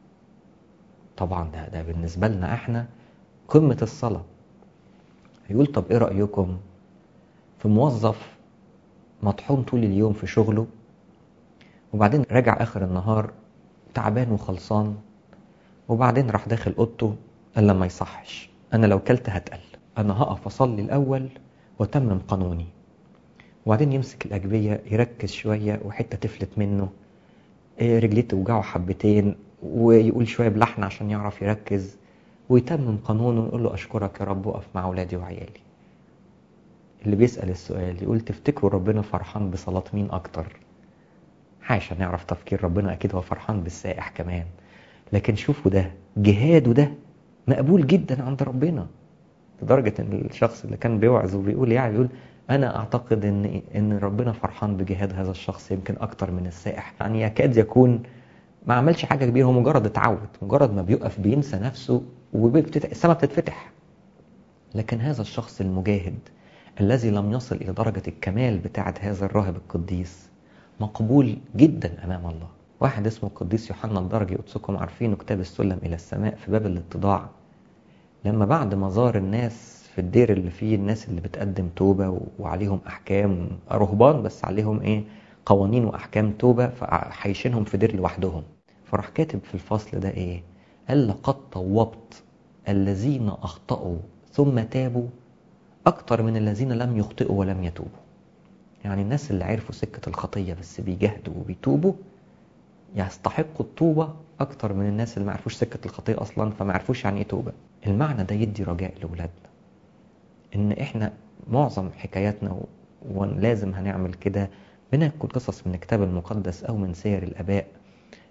طبعا ده ده بالنسبه لنا احنا قمه الصلاه يقول طب ايه رايكم في موظف مطحون طول اليوم في شغله وبعدين راجع اخر النهار تعبان وخلصان وبعدين راح داخل اوضته قال لما يصحش انا لو كلت هتقل انا هقف اصلي الاول واتمم قانوني وبعدين يمسك الاجبيه يركز شويه وحته تفلت منه رجليه توجعه حبتين ويقول شويه بلحن عشان يعرف يركز ويتمم قانونه ويقول له اشكرك يا رب وقف مع اولادي وعيالي اللي بيسال السؤال يقول تفتكروا ربنا فرحان بصلاه مين اكتر حاشا نعرف تفكير ربنا اكيد هو فرحان بالسائح كمان لكن شوفوا ده جهاده ده مقبول جدا عند ربنا لدرجة ان الشخص اللي كان بيوعظ وبيقول يعني بيقول انا اعتقد ان ان ربنا فرحان بجهاد هذا الشخص يمكن اكتر من السائح يعني يكاد يكون ما عملش حاجة كبيرة هو مجرد اتعود مجرد ما بيقف بينسى نفسه والسماء بتتفتح لكن هذا الشخص المجاهد الذي لم يصل الى درجة الكمال بتاعة هذا الراهب القديس مقبول جدا امام الله واحد اسمه القديس يوحنا الدرجي قدسكم عارفينه كتاب السلم الى السماء في باب الاتضاع لما بعد ما زار الناس في الدير اللي فيه الناس اللي بتقدم توبة وعليهم أحكام رهبان بس عليهم إيه قوانين وأحكام توبة فحيشينهم في دير لوحدهم فراح كاتب في الفصل ده إيه قال لقد طوبت الذين أخطأوا ثم تابوا أكتر من الذين لم يخطئوا ولم يتوبوا يعني الناس اللي عرفوا سكة الخطية بس بيجاهدوا وبيتوبوا يستحقوا الطوبة أكتر من الناس اللي ما عرفوش سكة الخطية أصلا فما عرفوش يعني إيه توبة المعنى ده يدي رجاء لأولادنا إن إحنا معظم حكاياتنا ولازم هنعمل كده بناخد قصص من الكتاب المقدس أو من سير الآباء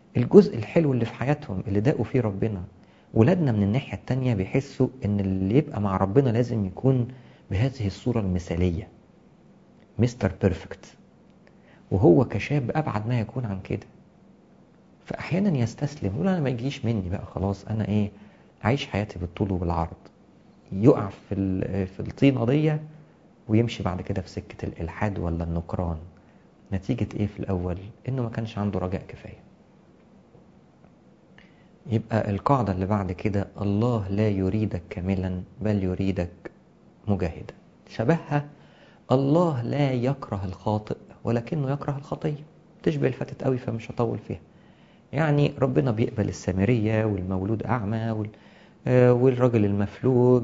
الجزء الحلو اللي في حياتهم اللي داقوا فيه ربنا ولادنا من الناحية التانية بيحسوا ان اللي يبقى مع ربنا لازم يكون بهذه الصورة المثالية مستر بيرفكت وهو كشاب ابعد ما يكون عن كده فاحيانا يستسلم يقول انا ما يجيش مني بقى خلاص انا ايه عايش حياتي بالطول وبالعرض يقع في في الطينه دي ويمشي بعد كده في سكه الالحاد ولا النكران نتيجه ايه في الاول انه ما كانش عنده رجاء كفايه يبقى القاعده اللي بعد كده الله لا يريدك كاملا بل يريدك مجاهدا شبهها الله لا يكره الخاطئ ولكنه يكره الخطيه تشبه الفتت قوي فمش هطول فيها يعني ربنا بيقبل السامرية والمولود أعمى وال... والراجل المفلوج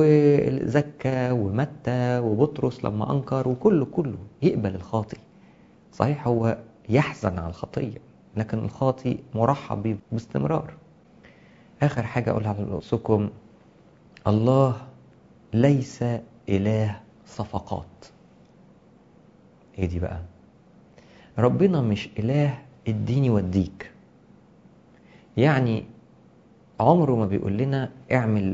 وزكى ومتى وبطرس لما أنكر وكله كله يقبل الخاطي صحيح هو يحزن على الخطية لكن الخاطي مرحب بيه باستمرار آخر حاجة أقولها لرؤوسكم الله ليس إله صفقات ايه دي بقى ربنا مش إله اديني وديك يعني عمره ما بيقول لنا اعمل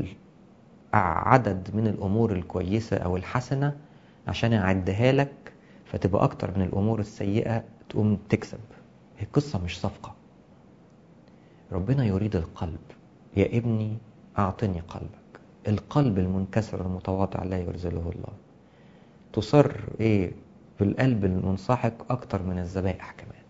عدد من الامور الكويسه او الحسنه عشان اعدها لك فتبقى اكتر من الامور السيئه تقوم تكسب هي القصه مش صفقه ربنا يريد القلب يا ابني اعطني قلبك القلب المنكسر المتواضع لا يرزله الله تصر ايه بالقلب المنسحق اكتر من الذبائح كمان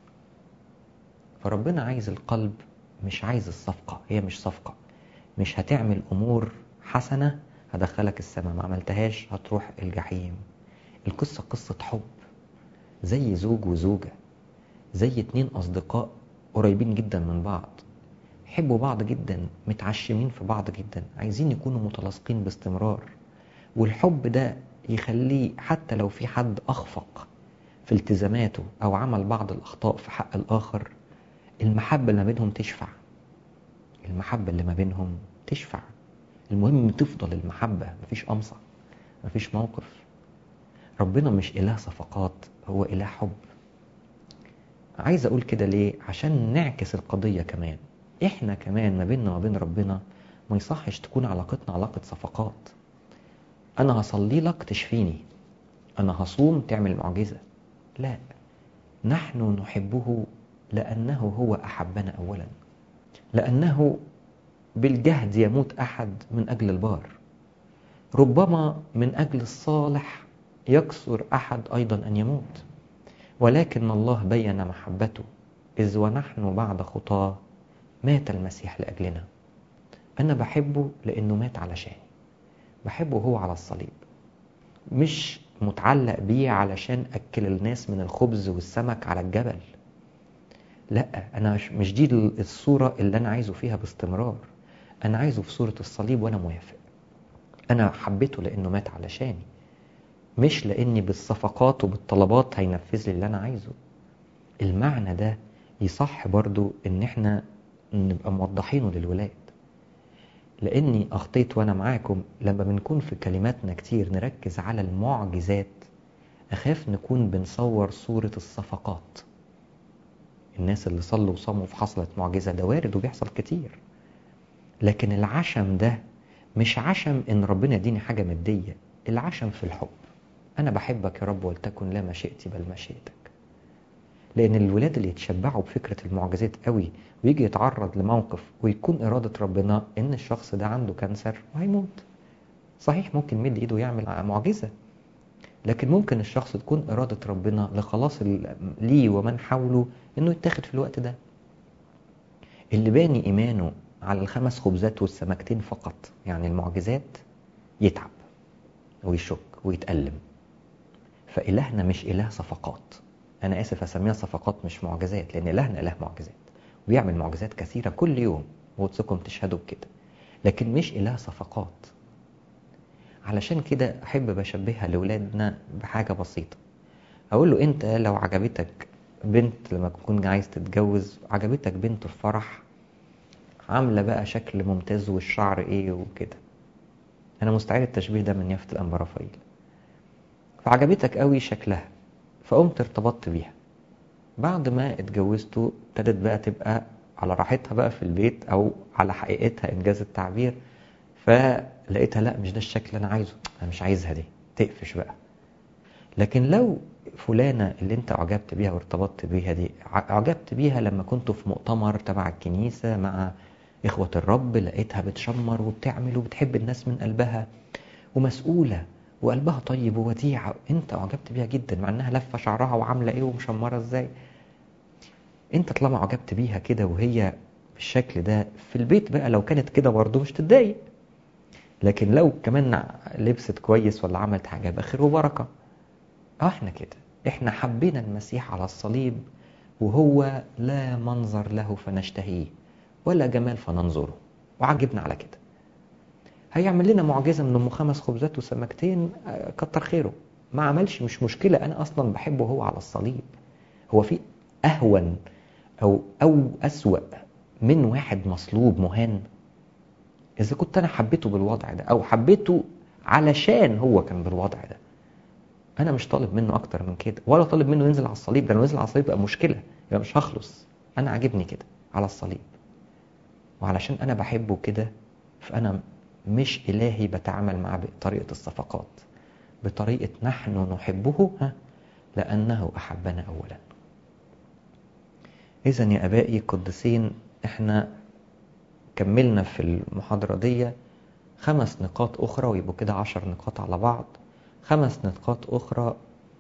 فربنا عايز القلب مش عايز الصفقة هي مش صفقة مش هتعمل أمور حسنة هدخلك السماء ما عملتهاش هتروح الجحيم القصة قصة حب زي زوج وزوجة زي اتنين أصدقاء قريبين جدا من بعض يحبوا بعض جدا متعشمين في بعض جدا عايزين يكونوا متلاصقين باستمرار والحب ده يخليه حتى لو في حد أخفق في التزاماته أو عمل بعض الأخطاء في حق الآخر المحبة اللي ما بينهم تشفع المحبة اللي ما بينهم تشفع المهم تفضل المحبة مفيش قمصة مفيش موقف ربنا مش إله صفقات هو إله حب عايز أقول كده ليه عشان نعكس القضية كمان إحنا كمان ما بيننا وما بين ربنا ما يصحش تكون علاقتنا علاقة صفقات أنا هصلي لك تشفيني أنا هصوم تعمل معجزة لا نحن نحبه لأنه هو أحبنا أولا لأنه بالجهد يموت أحد من أجل البار ربما من أجل الصالح يكثر أحد أيضا أن يموت ولكن الله بين محبته إذ ونحن بعد خطاه مات المسيح لأجلنا أنا بحبه لأنه مات علشاني بحبه هو على الصليب مش متعلق بيه علشان أكل الناس من الخبز والسمك على الجبل لا أنا مش دي الصورة اللي أنا عايزه فيها باستمرار أنا عايزه في صورة الصليب وأنا موافق أنا حبيته لأنه مات علشاني مش لأني بالصفقات وبالطلبات هينفذ لي اللي أنا عايزه المعنى ده يصح برضو إن إحنا نبقى موضحينه للولاد لأني أخطيت وأنا معاكم لما بنكون في كلماتنا كتير نركز على المعجزات أخاف نكون بنصور صورة الصفقات الناس اللي صلوا وصاموا في حصلت معجزة ده وارد وبيحصل كتير لكن العشم ده مش عشم ان ربنا يديني حاجة مادية العشم في الحب انا بحبك يا رب ولتكن لا مشيئتي بل مشيئتك لان الولاد اللي يتشبعوا بفكرة المعجزات قوي ويجي يتعرض لموقف ويكون ارادة ربنا ان الشخص ده عنده كانسر وهيموت صحيح ممكن مد ايده يعمل معجزة لكن ممكن الشخص تكون إرادة ربنا لخلاص ليه ومن حوله إنه يتاخد في الوقت ده اللي باني إيمانه على الخمس خبزات والسمكتين فقط يعني المعجزات يتعب ويشك ويتألم فإلهنا مش إله صفقات أنا آسف أسميها صفقات مش معجزات لأن إلهنا إله معجزات وبيعمل معجزات كثيرة كل يوم وتسكم تشهدوا بكده لكن مش إله صفقات علشان كده أحب بشبهها لأولادنا بحاجة بسيطة أقول له أنت لو عجبتك بنت لما تكون عايز تتجوز عجبتك بنت في فرح عاملة بقى شكل ممتاز والشعر إيه وكده أنا مستعير التشبيه ده من يافت الأنبا رافائيل فعجبتك قوي شكلها فقمت ارتبطت بيها بعد ما اتجوزتوا ابتدت بقى تبقى على راحتها بقى في البيت او على حقيقتها انجاز التعبير فلقيتها لا مش ده الشكل اللي انا عايزه انا مش عايزها دي تقفش بقى لكن لو فلانة اللي انت اعجبت بيها وارتبطت بيها دي اعجبت بيها لما كنت في مؤتمر تبع الكنيسة مع اخوة الرب لقيتها بتشمر وبتعمل وبتحب الناس من قلبها ومسؤولة وقلبها طيب ووديعة انت اعجبت بيها جدا مع انها لفة شعرها وعاملة ايه ومشمرة ازاي انت طالما اعجبت بيها كده وهي بالشكل ده في البيت بقى لو كانت كده برضه مش تتضايق لكن لو كمان لبست كويس ولا عملت حاجة يبقى خير وبركة اه احنا كده احنا حبينا المسيح على الصليب وهو لا منظر له فنشتهيه ولا جمال فننظره وعجبنا على كده هيعمل لنا معجزة من أم خمس خبزات وسمكتين كتر خيره ما عملش مش مشكلة أنا أصلا بحبه هو على الصليب هو في أهون أو أو أسوأ من واحد مصلوب مهان إذا كنت أنا حبيته بالوضع ده أو حبيته علشان هو كان بالوضع ده أنا مش طالب منه أكتر من كده ولا طالب منه ينزل على الصليب ده لو نزل على الصليب يبقى مشكلة يبقى مش هخلص أنا عاجبني كده على الصليب وعلشان أنا بحبه كده فأنا مش إلهي بتعامل معاه بطريقة الصفقات بطريقة نحن نحبه ها لأنه أحبنا أولا إذا يا أبائي القديسين إحنا كملنا في المحاضرة دي خمس نقاط أخرى ويبقوا كده عشر نقاط على بعض خمس نقاط أخرى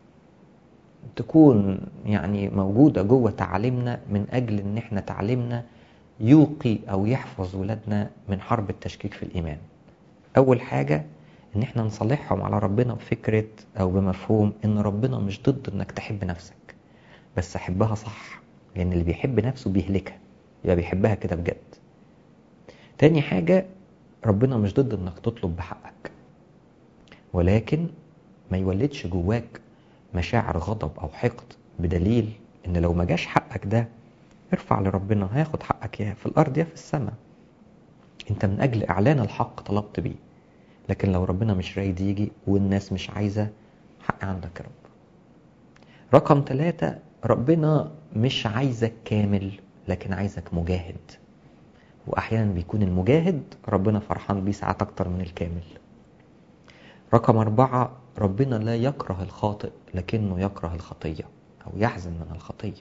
تكون يعني موجودة جوه تعليمنا من أجل إن إحنا تعليمنا يوقي أو يحفظ ولادنا من حرب التشكيك في الإيمان أول حاجة إن إحنا نصلحهم على ربنا بفكرة أو بمفهوم إن ربنا مش ضد إنك تحب نفسك بس أحبها صح لأن اللي بيحب نفسه بيهلكها يبقى بيحبها كده بجد تاني حاجة ربنا مش ضد إنك تطلب بحقك ولكن ما يولدش جواك مشاعر غضب أو حقد بدليل إن لو ما جاش حقك ده ارفع لربنا هياخد حقك يا في الأرض يا في السماء انت من أجل إعلان الحق طلبت بيه لكن لو ربنا مش رايد يجي والناس مش عايزة حق عندك يا رب رقم ثلاثة ربنا مش عايزك كامل لكن عايزك مجاهد وأحيانا بيكون المجاهد ربنا فرحان بيه ساعات أكتر من الكامل رقم أربعة ربنا لا يكره الخاطئ لكنه يكره الخطية أو يحزن من الخطية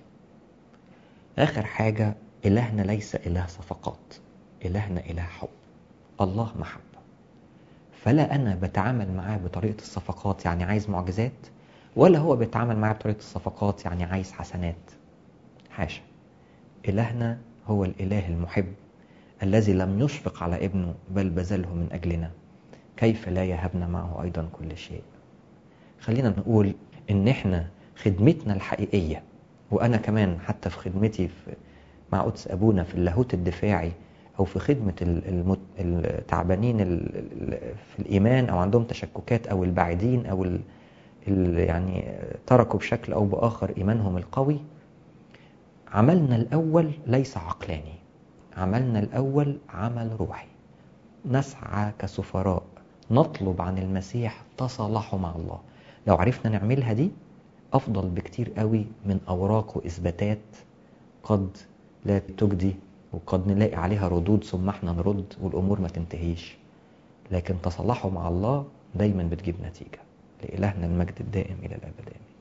آخر حاجة إلهنا ليس إله صفقات إلهنا إله حب الله محبة فلا أنا بتعامل معاه بطريقة الصفقات يعني عايز معجزات ولا هو بيتعامل معاه بطريقة الصفقات يعني عايز حسنات حاشا إلهنا هو الإله المحب الذي لم يشفق على ابنه بل بذله من أجلنا كيف لا يهبنا معه أيضا كل شيء خلينا نقول إن إحنا خدمتنا الحقيقية وأنا كمان حتى في خدمتي في مع قدس أبونا في اللاهوت الدفاعي أو في خدمة المت... التعبانين في الإيمان أو عندهم تشككات أو البعيدين أو ال... ال... يعني تركوا بشكل أو بآخر إيمانهم القوي عملنا الأول ليس عقلاني عملنا الأول عمل روحي نسعى كسفراء نطلب عن المسيح تصالحوا مع الله لو عرفنا نعملها دي أفضل بكتير قوي من أوراق وإثباتات قد لا تجدي وقد نلاقي عليها ردود ثم احنا نرد والأمور ما تنتهيش لكن تصلحوا مع الله دايما بتجيب نتيجة لإلهنا المجد الدائم إلى الأبد آمين